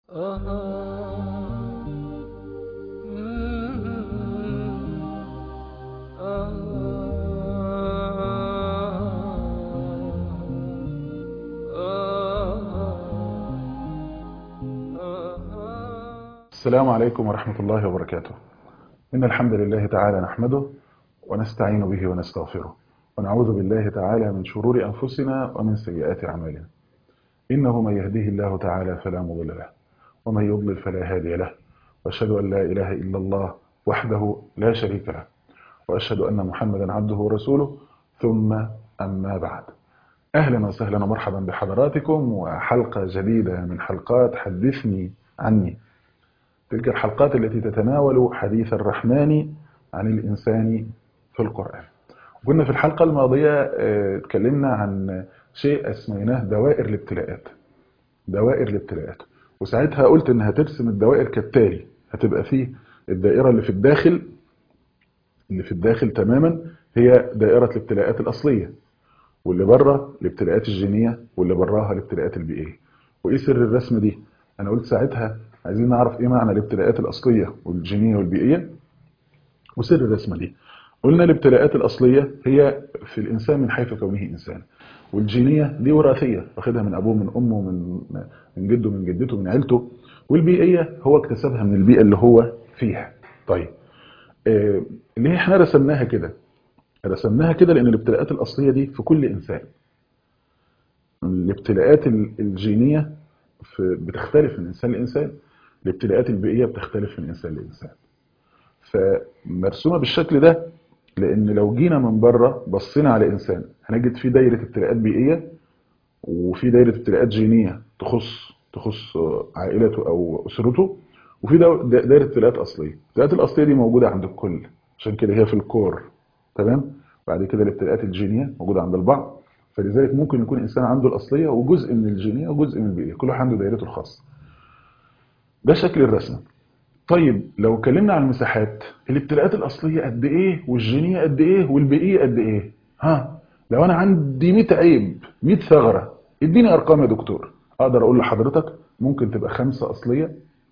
السلام عليكم ورحمة الله وبركاته إن الحمد لله تعالى نحمده ونستعين به ونستغفره ونعوذ بالله تعالى من شرور أنفسنا ومن سيئات أعمالنا إنه من يهديه الله تعالى فلا مضل له ومن يضلل فلا هادي له وأشهد أن لا إله إلا الله وحده لا شريك له وأشهد أن محمدا عبده ورسوله ثم أما بعد أهلا وسهلا ومرحبا بحضراتكم وحلقة جديدة من حلقات حدثني عني تلك الحلقات التي تتناول حديث الرحمن عن الإنسان في القرآن كنا في الحلقة الماضية اتكلمنا عن شيء اسميناه دوائر الابتلاءات دوائر الابتلاءات وساعتها قلت انها ترسم الدوائر كالتالي هتبقى فيه الدائرة اللي في الداخل اللي في الداخل تماما هي دائرة الابتلاءات الأصلية واللي بره الابتلاءات الجينية واللي براها الابتلاءات البيئية وإيه سر الرسم دي أنا قلت ساعتها عايزين نعرف إيه معنى الابتلاءات الأصلية والجينية والبيئية وسر الرسمة دي قلنا الابتلاءات الأصلية هي في الإنسان من حيث كونه إنسان والجينية دي وراثية واخدها من أبوه من أمه من من جده من جدته من عيلته والبيئية هو اكتسبها من البيئة اللي هو فيها طيب آه اللي احنا رسمناها كده رسمناها كده لأن الابتلاءات الأصلية دي في كل إنسان الابتلاءات الجينية بتختلف من إنسان لإنسان الابتلاءات البيئية بتختلف من إنسان لإنسان فمرسومة بالشكل ده لأن لو جينا من بره بصينا على إنسان هنجد في دايرة ابتلاءات بيئية وفي دايرة ابتلاءات جينية تخص تخص عائلته أو أسرته وفي دايرة ابتلاءات أصلية الابتلاءات الأصلية دي موجودة عند الكل عشان كده هي في الكور تمام بعد كده الابتلاءات الجينية موجودة عند البعض فلذلك ممكن يكون إنسان عنده الأصلية وجزء من الجينية وجزء من البيئية كل واحد عنده دايرته الخاصة ده شكل الرسم طيب لو اتكلمنا عن المساحات الابتلاءات الأصلية قد إيه والجينية قد إيه والبيئية قد إيه ها لو أنا عندي 100 عيب 100 ثغرة اديني أرقام يا دكتور أقدر أقول لحضرتك ممكن تبقى خمسة أصلية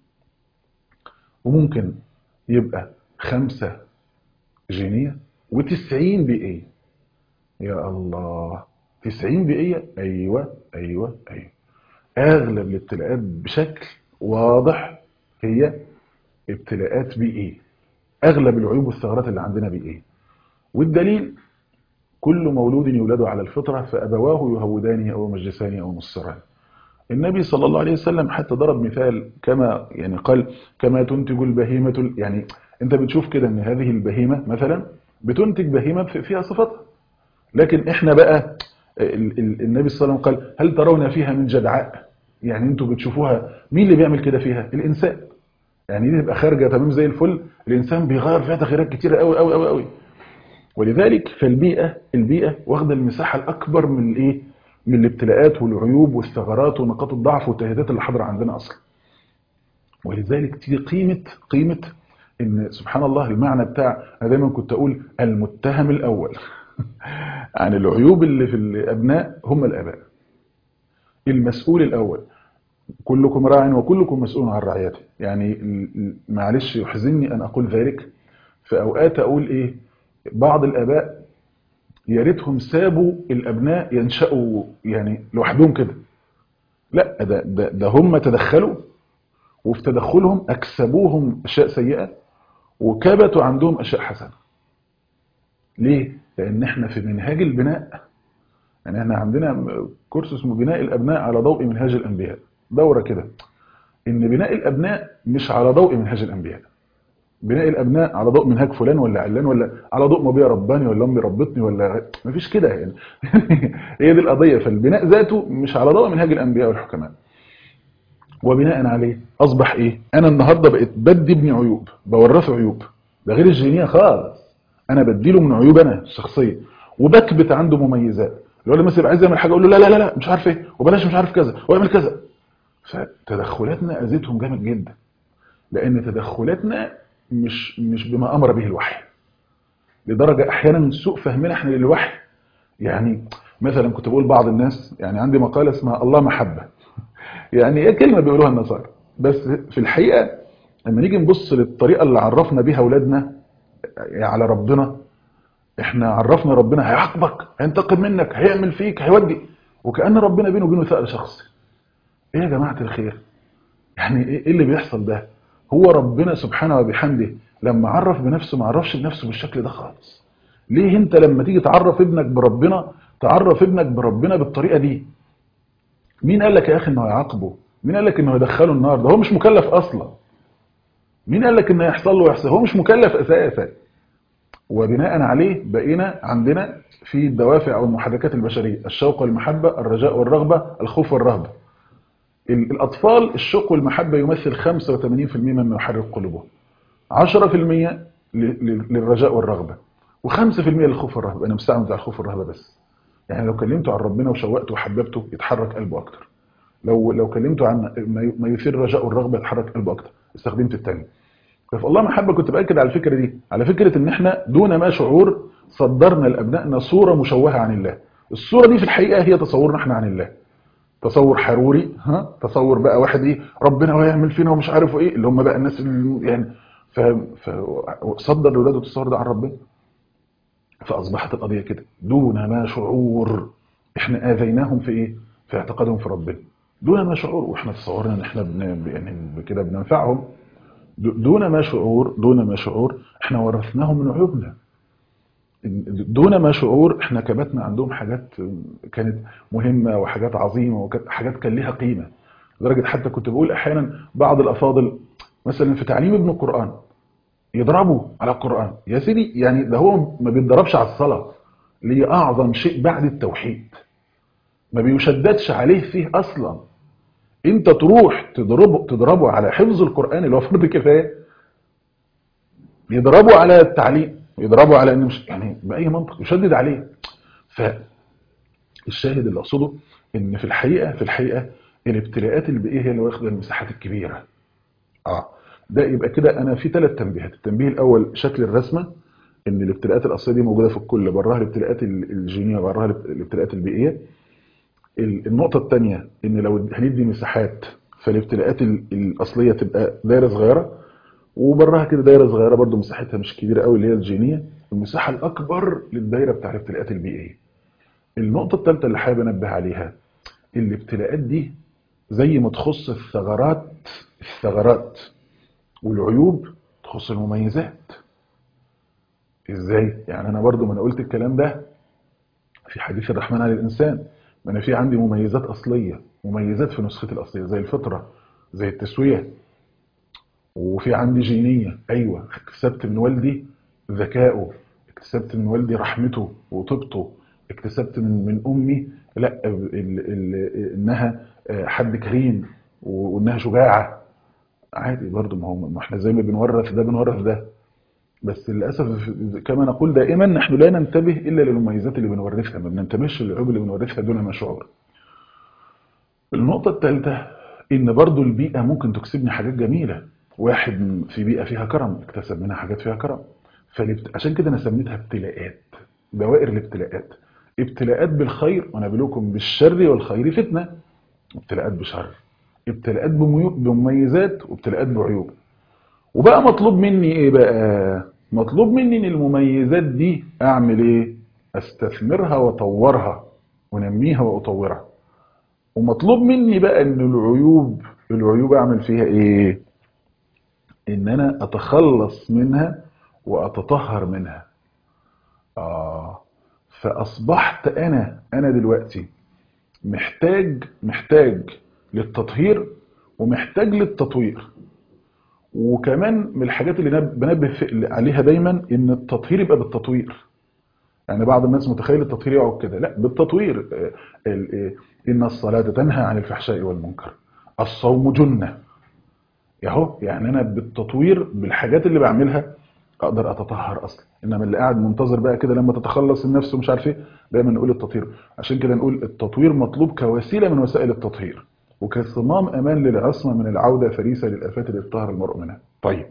وممكن يبقى خمسة جينية وتسعين بيئية يا الله تسعين بيئية أيوة أيوة أيوة أغلب الابتلاءات بشكل واضح هي ابتلاءات بيئية أغلب العيوب والثغرات اللي عندنا بيئية والدليل كل مولود يولد على الفطرة فأبواه يهودانه أو مجلسانه أو مصران النبي صلى الله عليه وسلم حتى ضرب مثال كما يعني قال كما تنتج البهيمة يعني انت بتشوف كده ان هذه البهيمة مثلا بتنتج بهيمة فيها صفتها لكن احنا بقى النبي صلى الله عليه وسلم قال هل ترون فيها من جدعاء يعني انتوا بتشوفوها مين اللي بيعمل كده فيها الانسان يعني دي تبقى خارجه تمام زي الفل الانسان بيغير فيها تغييرات كتيره قوي قوي قوي قوي ولذلك فالبيئه البيئه واخده المساحه الاكبر من الايه من الابتلاءات والعيوب والثغرات ونقاط الضعف والتهديدات اللي حاضره عندنا اصلا ولذلك تيجي قيمه قيمه ان سبحان الله المعنى بتاع انا دايما كنت اقول المتهم الاول عن العيوب اللي في الابناء هم الاباء المسؤول الاول كلكم راع وكلكم مسؤول عن رعيته يعني معلش يحزنني أن أقول ذلك في أوقات أقول إيه بعض الآباء يا ريتهم سابوا الأبناء ينشأوا يعني لوحدهم كده لا ده, ده, ده هم تدخلوا وفي تدخلهم أكسبوهم أشياء سيئة وكبتوا عندهم أشياء حسنة ليه؟ لأن احنا في منهاج البناء يعني احنا عندنا كورس اسمه بناء الأبناء على ضوء منهاج الأنبياء دورة كده ان بناء الابناء مش على ضوء منهاج الانبياء بناء الابناء على ضوء منهاج فلان ولا علان ولا على ضوء ما ابويا رباني ولا امي ربتني ولا مفيش كده يعني هي دي القضيه فالبناء ذاته مش على ضوء منهاج الانبياء والحكماء وبناء عليه اصبح ايه انا النهارده بقيت بدي ابني عيوب بورثه عيوب ده غير الجينيه خالص انا بديله من عيوب انا الشخصيه وبكبت عنده مميزات الولد مثلا يبقى عايز يعمل حاجه اقول له لا لا لا لا مش عارف ايه وبلاش مش عارف كذا واعمل كذا فتدخلاتنا اذتهم جامد جدا لان تدخلاتنا مش مش بما امر به الوحي لدرجه احيانا سوء فهمنا احنا للوحي يعني مثلا كنت بقول بعض الناس يعني عندي مقاله اسمها الله محبه يعني ايه كلمه بيقولوها النصارى بس في الحقيقه لما نيجي نبص للطريقه اللي عرفنا بيها اولادنا على ربنا احنا عرفنا ربنا هيعاقبك هينتقم منك هيعمل فيك هيودي وكأن ربنا بينه وبينه ثأر شخصي ايه يا جماعة الخير يعني ايه اللي بيحصل ده هو ربنا سبحانه وبحمده لما عرف بنفسه ما عرفش بنفسه بالشكل ده خالص ليه انت لما تيجي تعرف ابنك بربنا تعرف ابنك بربنا بالطريقة دي مين قال لك يا اخي انه هيعاقبه مين قال لك انه هيدخله النار ده هو مش مكلف اصلا مين قال لك انه هيحصل له ويحصل هو مش مكلف اساسا وبناء عليه بقينا عندنا في الدوافع او المحركات البشريه الشوق والمحبه الرجاء والرغبه الخوف والرهبه الاطفال الشوق والمحبه يمثل 85% مما يحرك قلوبهم 10% للرجاء والرغبه و5% للخوف والرهبه انا مستعمل على الخوف والرهبه بس يعني لو كلمته عن ربنا وشوقته وحببته يتحرك قلبه اكتر لو لو كلمته عن ما يثير الرجاء والرغبه يتحرك قلبه اكتر استخدمت الثاني ففي الله محبه كنت باكد على الفكره دي على فكره ان احنا دون ما شعور صدرنا لابنائنا صوره مشوهه عن الله الصوره دي في الحقيقه هي تصورنا احنا عن الله تصور حروري ها تصور بقى واحد ايه ربنا هيعمل فينا ومش عارف ايه اللي هم بقى الناس اللي يعني ف... فصدر لاولاده التصور ده عن ربنا فاصبحت القضيه كده دون ما شعور احنا اذيناهم في ايه في اعتقادهم في ربنا دون ما شعور واحنا تصورنا ان احنا بن... يعني كده بننفعهم دون ما شعور دون ما شعور احنا ورثناهم من عيوبنا دون ما شعور احنا كبتنا عندهم حاجات كانت مهمة وحاجات عظيمة وحاجات كان لها قيمة لدرجة حتى كنت بقول احيانا بعض الافاضل مثلا في تعليم ابن القرآن يضربوا على القرآن يا سيدي يعني ده هو ما بيتضربش على الصلاة اللي هي اعظم شيء بعد التوحيد ما بيشددش عليه فيه اصلا انت تروح تضربه تضربه على حفظ القرآن اللي هو فرض كفايه يضربوا على التعليم يضربوا على ان مش يعني باي منطق يشدد عليه فالشاهد اللي اقصده ان في الحقيقه في الحقيقه الابتلاءات البيئيه هي اللي واخده المساحات الكبيره اه ده يبقى كده انا في ثلاث تنبيهات التنبيه الاول شكل الرسمه ان الابتلاءات الاصليه دي موجوده في الكل براها الابتلاءات الجينيه براها الابتلاءات البيئيه النقطه الثانيه ان لو هندي مساحات فالابتلاءات الاصليه تبقى دايره صغيره وبراها كده دايره صغيره برده مساحتها مش كبيره قوي اللي هي الجينيه المساحه الاكبر للدايره بتاع الابتلاءات البيئيه النقطه الثالثه اللي حابب انبه عليها الابتلاءات دي زي ما تخص الثغرات الثغرات والعيوب تخص المميزات ازاي يعني انا برضو ما انا قلت الكلام ده في حديث الرحمن على الانسان ما انا في عندي مميزات اصليه مميزات في نسختي الاصليه زي الفطره زي التسويه وفي عندي جينية أيوة اكتسبت من والدي ذكائه اكتسبت من والدي رحمته وطيبته اكتسبت من من أمي لا ال ال إنها حد كريم وإنها شجاعة عادي برضو ما هو ما احنا زي ما بنورث ده بنورث ده بس للأسف كما نقول دائما نحن لا ننتبه إلا للمميزات اللي بنورثها ما بننتبهش للعيوب اللي بنورثها دون ما شعور النقطة الثالثة إن برضو البيئة ممكن تكسبني حاجات جميلة واحد في بيئة فيها كرم اكتسب منها حاجات فيها كرم فلبت... عشان كده انا سميتها ابتلاءات دوائر الابتلاءات ابتلاءات بالخير ونبلوكم بالشر والخير فتنة ابتلاءات بشر ابتلاءات بمميزات وابتلاءات بعيوب وبقى مطلوب مني ايه بقى مطلوب مني ان المميزات دي اعمل ايه استثمرها واطورها ونميها واطورها ومطلوب مني بقى ان العيوب العيوب اعمل فيها ايه ان انا اتخلص منها واتطهر منها آه فاصبحت انا انا دلوقتي محتاج محتاج للتطهير ومحتاج للتطوير وكمان من الحاجات اللي بنبه عليها دايما ان التطهير يبقى بالتطوير يعني بعض الناس متخيل التطهير يقعد كده لا بالتطوير ان الصلاه تنهى عن الفحشاء والمنكر الصوم جنه ياهو يعني انا بالتطوير بالحاجات اللي بعملها اقدر اتطهر اصلا انما اللي قاعد منتظر بقى كده لما تتخلص النفس ومش عارف ايه دايما نقول التطهير عشان كده نقول التطوير مطلوب كوسيله من وسائل التطهير وكصمام امان للعصمه من العوده فريسه للافات اللي يطهر المرء منها طيب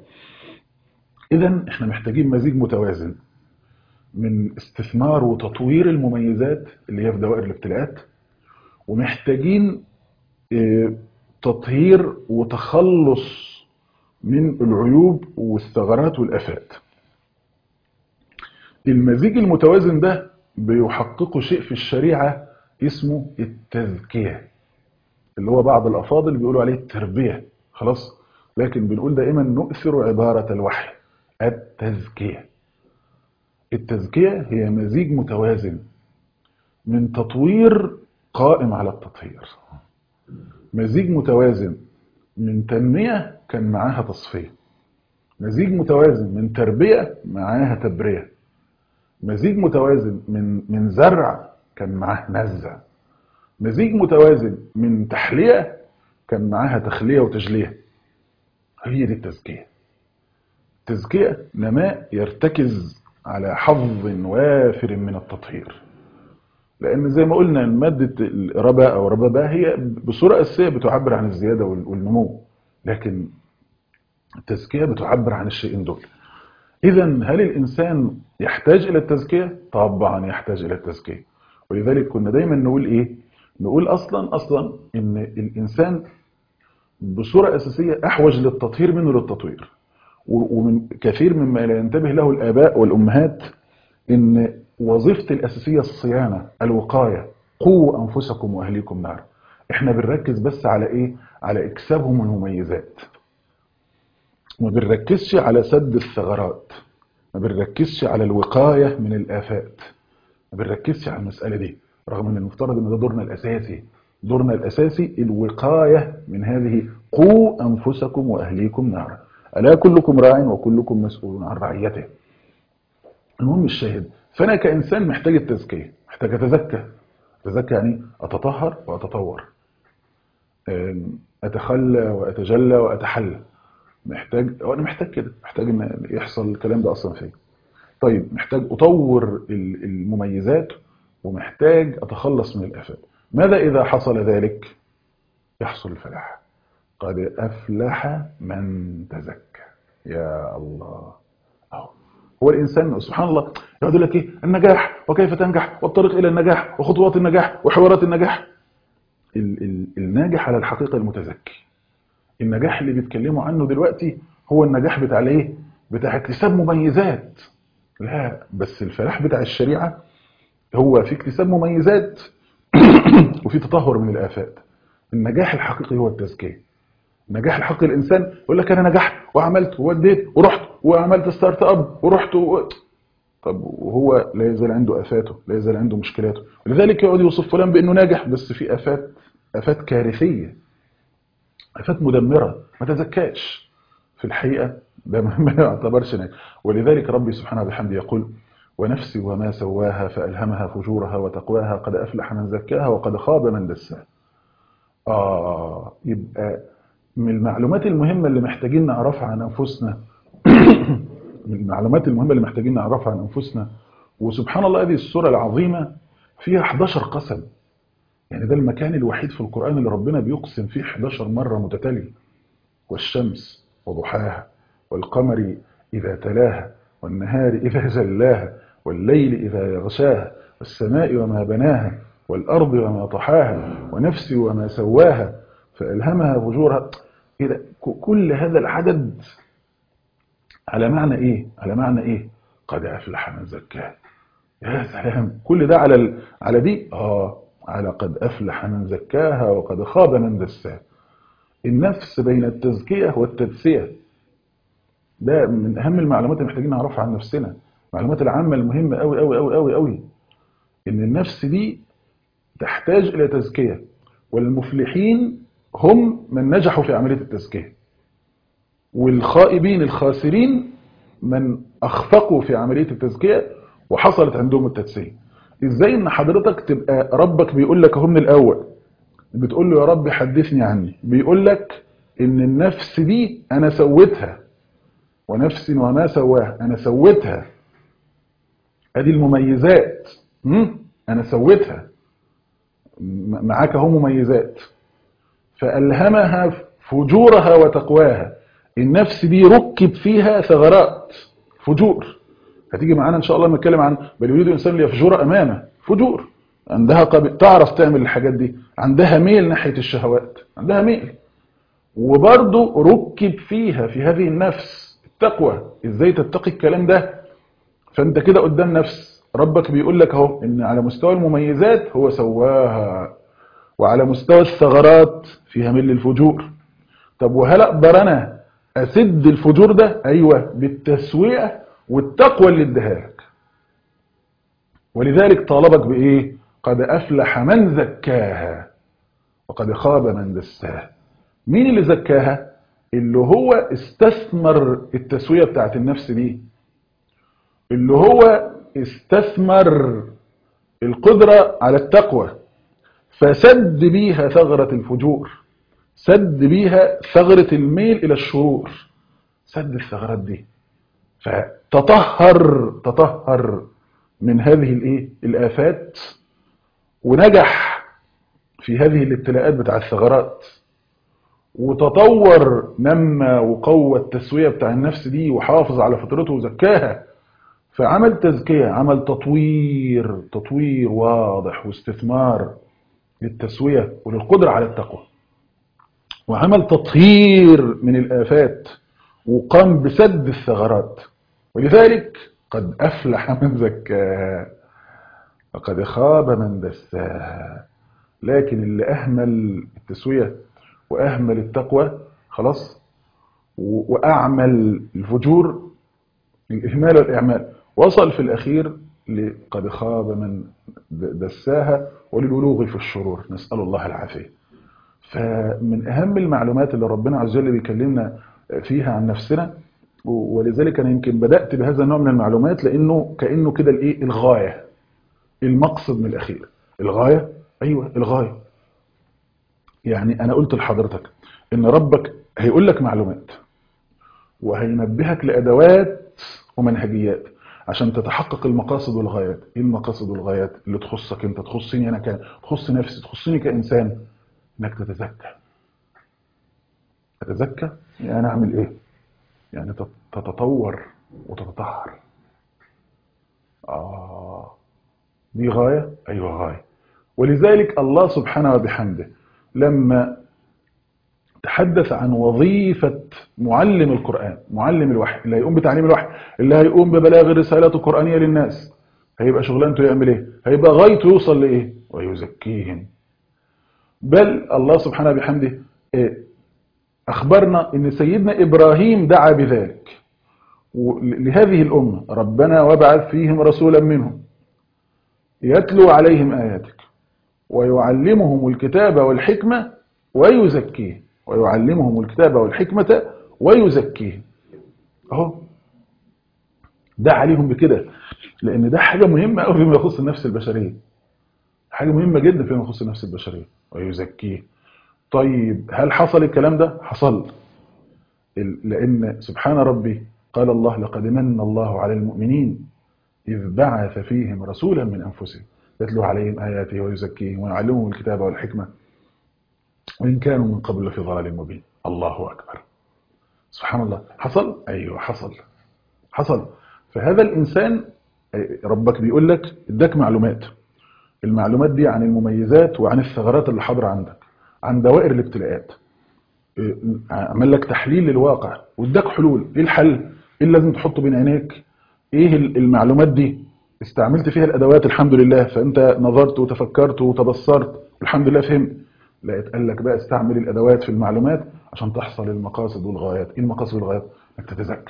اذا احنا محتاجين مزيج متوازن من استثمار وتطوير المميزات اللي هي في دوائر الابتلاءات ومحتاجين تطهير وتخلص من العيوب والثغرات والآفات المزيج المتوازن ده بيحققه شيء في الشريعة اسمه التزكية اللي هو بعض الأفاضل بيقولوا عليه التربية خلاص لكن بنقول دائما نؤثر عبارة الوحي التزكية التزكية هي مزيج متوازن من تطوير قائم على التطهير مزيج متوازن من تنمية كان معاها تصفية مزيج متوازن من تربية معاها تبرية مزيج متوازن من من زرع كان معاه نزع مزيج متوازن من تحلية كان معاها تخلية وتجلية هي دي التزكية التزكية نماء يرتكز على حظ وافر من التطهير لأن زي ما قلنا مادة الربا أو ربابة هي بصورة أساسية بتعبر عن الزيادة والنمو لكن التزكية بتعبر عن الشيئين دول إذا هل الإنسان يحتاج إلى التزكية؟ طبعا يحتاج إلى التزكية ولذلك كنا دايما نقول إيه؟ نقول أصلا أصلا إن الإنسان بصورة أساسية أحوج للتطهير منه للتطوير ومن كثير مما لا ينتبه له الآباء والأمهات إن وظيفة الأساسية الصيانة الوقاية قووا أنفسكم وأهليكم نار إحنا بنركز بس على إيه؟ على إكسابهم المميزات ما بنركزش على سد الثغرات ما بنركزش على الوقاية من الآفات ما بنركزش على المسألة دي رغم ان المفترض ان ده دورنا الأساسي دورنا الأساسي الوقاية من هذه قوا أنفسكم وأهليكم نارا ألا كلكم راع وكلكم مسؤول عن رعيته المهم الشاهد فأنا كإنسان محتاج التزكية محتاج أتزكى أتزكى يعني أتطهر وأتطور أتخلى وأتجلى وأتحلى محتاج وانا محتاج كده محتاج ان يحصل الكلام ده اصلا فيا طيب محتاج اطور المميزات ومحتاج اتخلص من الافات ماذا اذا حصل ذلك يحصل الفلاح قد افلح من تزكى يا الله أو. هو الانسان سبحان الله يقعد يقول لك ايه النجاح وكيف تنجح والطريق الى النجاح وخطوات النجاح وحوارات النجاح ال ال الناجح على الحقيقه المتزكي النجاح اللي بيتكلموا عنه دلوقتي هو النجاح بتاع الايه بتاع اكتساب مميزات لا بس الفلاح بتاع الشريعة هو في اكتساب مميزات وفي تطهر من الآفات النجاح الحقيقي هو التزكية النجاح الحقيقي الإنسان يقول لك أنا نجحت وعملت ووديت ورحت وعملت ستارت أب ورحت و... طب وهو لا يزال عنده آفاته لا يزال عنده مشكلاته ولذلك يقعد يوصف فلان بأنه ناجح بس في آفات آفات كارثية آفات مدمرة ما تزكاش في الحقيقة ده ما يعتبرش ناجح ولذلك ربي سبحانه وبحمده يقول ونفسي وما سواها فألهمها فجورها وتقواها قد أفلح من زكاها وقد خاب من دساها آه يبقى من المعلومات المهمة اللي محتاجين نعرفها عن أنفسنا من المعلومات المهمة اللي محتاجين نعرفها عن أنفسنا وسبحان الله هذه السورة العظيمة فيها 11 قسم يعني ده المكان الوحيد في القرآن اللي ربنا بيقسم فيه 11 مرة متتالية والشمس وضحاها والقمر إذا تلاها والنهار إذا جلاها والليل إذا يغشاها والسماء وما بناها والأرض وما طحاها ونفس وما سواها فألهمها فجورها إذا كل هذا العدد على معنى إيه؟ على معنى إيه؟ قد أفلح من زكاها يا سلام كل ده على ال... على دي آه على قد أفلح من زكاها وقد خاب من دساها النفس بين التزكية والتدسية ده من أهم المعلومات اللي محتاجين نعرفها عن نفسنا المعلومات العامة المهمة أوي أوي أوي أوي أوي إن النفس دي تحتاج إلى تزكية والمفلحين هم من نجحوا في عملية التزكية والخائبين الخاسرين من أخفقوا في عملية التزكية وحصلت عندهم التدسية إزاي إن حضرتك تبقى ربك بيقول لك اهو من الأول بتقول له يا رب حدثني عني بيقول لك إن النفس دي أنا سويتها ونفس وما سواها أنا سويتها ادي المميزات أنا سويتها معاك اهو مميزات فألهمها فجورها وتقواها النفس دي ركب فيها ثغرات فجور هتيجي معانا ان شاء الله نتكلم عن بل يريد الانسان ليفجر امامه فجور عندها قبل تعرف تعمل الحاجات دي عندها ميل ناحيه الشهوات عندها ميل وبرضه ركب فيها في هذه النفس التقوى ازاي تتقي الكلام ده فانت كده قدام نفس ربك بيقول لك اهو ان على مستوى المميزات هو سواها وعلى مستوى الثغرات فيها مل الفجور طب وهل اقدر انا اسد الفجور ده ايوه بالتسويه والتقوى اللي اديها لك ولذلك طالبك بايه قد افلح من زكاها وقد خاب من دساها مين اللي زكاها اللي هو استثمر التسويه بتاعت النفس دي اللي هو استثمر القدره على التقوى فسد بيها ثغره الفجور سد بيها ثغرة الميل إلى الشرور سد الثغرات دي فتطهر تطهر من هذه الايه الآفات ونجح في هذه الابتلاءات بتاع الثغرات وتطور نمى وقوى التسوية بتاع النفس دي وحافظ على فطرته وزكاها فعمل تزكية عمل تطوير تطوير واضح واستثمار للتسوية وللقدرة على التقوى وعمل تطهير من الآفات وقام بسد الثغرات ولذلك قد أفلح من زكاها وقد خاب من دساها لكن اللي أهمل التسوية وأهمل التقوى خلاص وأعمل الفجور الإهمال والإعمال وصل في الأخير لقد خاب من دساها وللولوغ في الشرور نسأل الله العافية فمن أهم المعلومات اللي ربنا عز وجل بيكلمنا فيها عن نفسنا ولذلك أنا يمكن بدأت بهذا النوع من المعلومات لأنه كأنه كده الإيه الغاية المقصد من الأخير الغاية أيوة الغاية يعني أنا قلت لحضرتك إن ربك هيقول لك معلومات وهينبهك لأدوات ومنهجيات عشان تتحقق المقاصد والغايات ايه المقاصد والغايات اللي تخصك انت تخصني انا كان تخص نفسي تخصني كانسان انك تتزكى تتزكى يعني انا اعمل ايه يعني تتطور وتتطهر اه دي غايه ايوه غايه ولذلك الله سبحانه وبحمده لما تحدث عن وظيفة معلم القرآن معلم الوحي اللي هيقوم بتعليم الوحي اللي هيقوم ببلاغ الرسالات القرآنية للناس هيبقى شغلانته يعمل ايه هيبقى غايته يوصل لايه ويزكيهم بل الله سبحانه بحمده أخبرنا أن سيدنا إبراهيم دعا بذلك لهذه الأمة ربنا وابعث فيهم رسولا منهم يتلو عليهم آياتك ويعلمهم الكتاب والحكمة ويزكيهم ويعلمهم الكتاب والحكمة ويزكيهم اهو ده عليهم بكده لأن ده حاجة مهمة قوي فيما يخص النفس البشرية حاجة مهمة جدا فيما يخص النفس البشرية ويزكيه طيب هل حصل الكلام ده حصل لأن سبحان ربي قال الله لقد من الله على المؤمنين إذ بعث فيهم رسولا من أنفسهم يتلو عليهم آياته ويزكيهم ويعلمهم الكتاب والحكمة وإن كانوا من قبل في ضلال مبين الله أكبر سبحان الله حصل أيوه حصل حصل فهذا الإنسان ربك بيقول لك اداك معلومات المعلومات دي عن المميزات وعن الثغرات اللي حاضره عندك عن دوائر الابتلاءات عمل لك تحليل للواقع واداك حلول ايه الحل ايه اللي لازم تحطه بين عينيك ايه المعلومات دي استعملت فيها الادوات الحمد لله فانت نظرت وتفكرت وتبصرت الحمد لله فهمت لا اتقال لك بقى استعمل الادوات في المعلومات عشان تحصل المقاصد والغايات ايه المقاصد والغايات انك تتزكى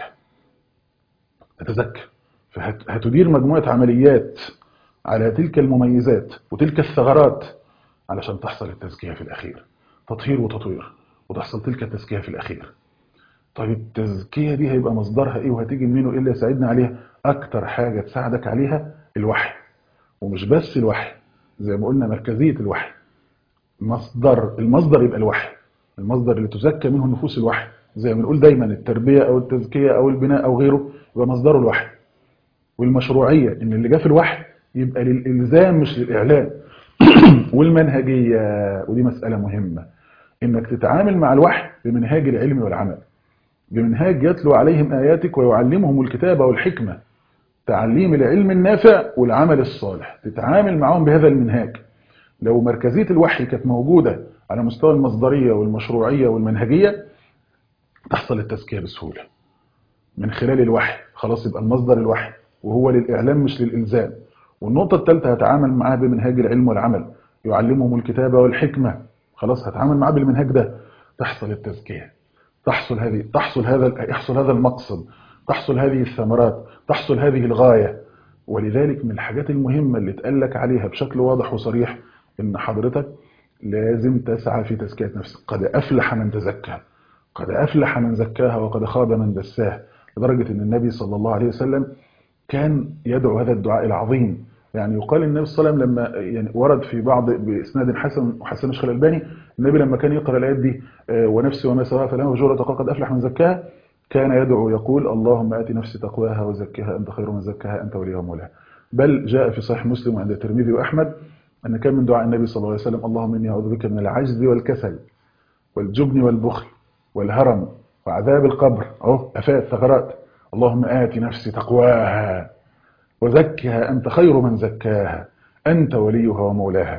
تتزكى فهتدير مجموعه عمليات على تلك المميزات وتلك الثغرات علشان تحصل التزكية في الأخير تطهير وتطوير وتحصل تلك التزكية في الأخير طيب التزكية دي هيبقى مصدرها إيه وهتيجي منين وإيه اللي يساعدنا عليها أكتر حاجة تساعدك عليها الوحي ومش بس الوحي زي ما قلنا مركزية الوحي مصدر المصدر يبقى الوحي المصدر اللي تزكى منه نفوس الوحي زي ما بنقول دايما التربية أو التزكية أو البناء أو غيره يبقى مصدره الوحي والمشروعية إن اللي جاء في الوحي يبقى للإلزام مش للإعلان والمنهجية ودي مسألة مهمة إنك تتعامل مع الوحي بمنهاج العلم والعمل بمنهاج يتلو عليهم آياتك ويعلمهم الكتاب والحكمة تعليم العلم النافع والعمل الصالح تتعامل معهم بهذا المنهاج لو مركزية الوحي كانت موجودة على مستوى المصدرية والمشروعية والمنهجية تحصل التزكية بسهولة من خلال الوحي خلاص يبقى المصدر الوحي وهو للإعلام مش للإلزام والنقطة الثالثة هتعامل معاه بمنهاج العلم والعمل يعلمهم الكتابة والحكمة خلاص هتعامل معاه بالمنهاج ده تحصل التزكية تحصل هذه تحصل هذا يحصل هذا المقصد تحصل هذه الثمرات تحصل هذه الغاية ولذلك من الحاجات المهمة اللي اتقال لك عليها بشكل واضح وصريح ان حضرتك لازم تسعى في تزكية نفسك قد أفلح من تزكى قد أفلح من زكاها وقد خاب من دساها لدرجة ان النبي صلى الله عليه وسلم كان يدعو هذا الدعاء العظيم يعني يقال النبي صلى الله عليه وسلم لما يعني ورد في بعض باسناد حسن وحسن الشيخ الالباني النبي لما كان يقرا الايات دي ونفسي وما سواها فلا مفجوره قد افلح من زكاها كان يدعو يقول اللهم ات نفسي تقواها وزكها انت خير من زكاها انت وليها ومولاها بل جاء في صحيح مسلم وعند الترمذي واحمد ان كان من دعاء النبي صلى الله عليه وسلم اللهم اني اعوذ بك من العجز والكسل والجبن والبخل والهرم وعذاب القبر اهو افات ثغرات اللهم آت نفسي تقواها وزكها أنت خير من زكاها أنت وليها ومولاها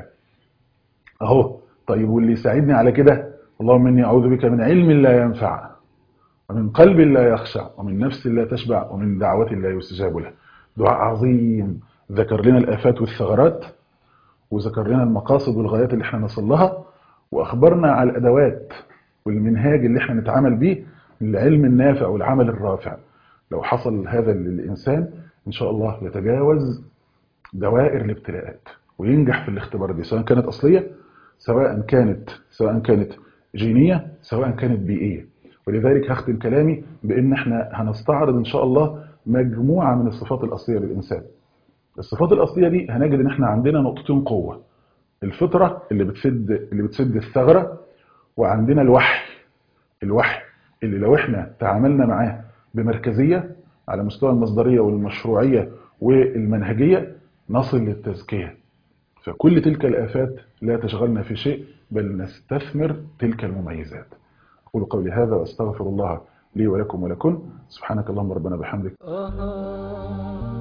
أهو طيب واللي يساعدني على كده اللهم إني أعوذ بك من علم لا ينفع ومن قلب لا يخشع ومن نفس لا تشبع ومن دعوة لا يستجاب له دعاء عظيم ذكر لنا الآفات والثغرات وذكر لنا المقاصد والغايات اللي احنا نصل لها وأخبرنا على الأدوات والمنهاج اللي احنا نتعامل بيه العلم النافع والعمل الرافع لو حصل هذا للإنسان إن شاء الله يتجاوز دوائر الابتلاءات وينجح في الاختبار دي سواء كانت أصلية سواء كانت سواء كانت جينية سواء كانت بيئية ولذلك هختم كلامي بأن احنا هنستعرض إن شاء الله مجموعة من الصفات الأصلية للإنسان الصفات الأصلية دي هنجد إن احنا عندنا نقطتين قوة الفطرة اللي بتسد اللي بتسد الثغرة وعندنا الوحي الوحي اللي لو احنا تعاملنا معاه بمركزية على مستوى المصدرية والمشروعية والمنهجية نصل للتزكية فكل تلك الآفات لا تشغلنا في شيء بل نستثمر تلك المميزات أقول قولي هذا وأستغفر الله لي ولكم ولكم سبحانك اللهم ربنا بحمدك